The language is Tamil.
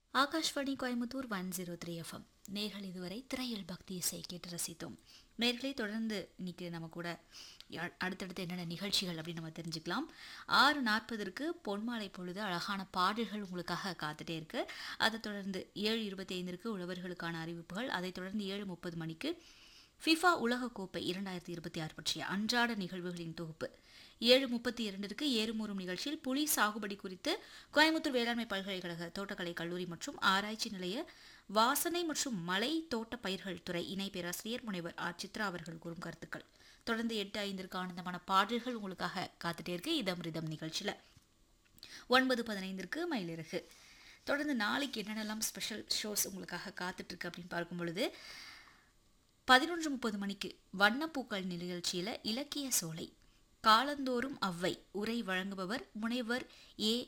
Akashvani Coimbatore one zero three FM நேர்கள் இதுவரை திரையில் பக்தி இசை கேட்டு ரசித்தோம் நேர்களை தொடர்ந்து இன்னைக்கு நம்ம கூட யா- அடுத்தடுத்து என்னென்ன நிகழ்ச்சிகள் அப்படின்னு நம்ம தெரிஞ்சுக்கலாம் ஆறு நாற்பதற்கு பொன்மாலை பொழுது அழகான பாடல்கள் உங்களுக்காக காத்துட்டே இருக்கு அதைத் தொடர்ந்து ஏழு இருபத்தி ஐந்திற்கு உழவர்களுக்கான அறிவிப்புகள் அதைத் தொடர்ந்து ஏழு முப்பது மணிக்கு ஃபிஃபா உலகக்கோப்பை இரண்டாயிரத்தி இருபத்தி ஆறு பற்றிய அன்றாட நிகழ்வுகளின் தொகுப்பு ஏழு முப்பத்தி இரண்டிற்கு ஏறுமூறும் நிகழ்ச்சியில் புலி சாகுபடி குறித்து கோயம்புத்தூர் வேளாண்மை பல்கலைக்கழக தோட்டக்கலை கல்லூரி மற்றும் ஆராய்ச்சி நிலைய வாசனை மற்றும் மலை தோட்ட பயிர்கள் துறை இணை பேராசிரியர் முனைவர் ஆர் சித்ரா அவர்கள் கூறும் கருத்துக்கள் தொடர்ந்து எட்டு ஐந்திற்கு ஆனந்தமான பாடல்கள் உங்களுக்காக காத்துட்டே இருக்கு இதம் ரிதம் நிகழ்ச்சியில் ஒன்பது பதினைந்திற்கு மயிலிறகு தொடர்ந்து நாளைக்கு என்னென்னலாம் ஸ்பெஷல் ஷோஸ் உங்களுக்காக காத்துட்டு இருக்கு அப்படின்னு பார்க்கும் பொழுது பதினொன்று முப்பது மணிக்கு வண்ணப்பூக்கள் நிகழ்ச்சியில் இலக்கிய சோலை காலந்தோறும் அவ்வை உரை வழங்குபவர் முனைவர் ஏ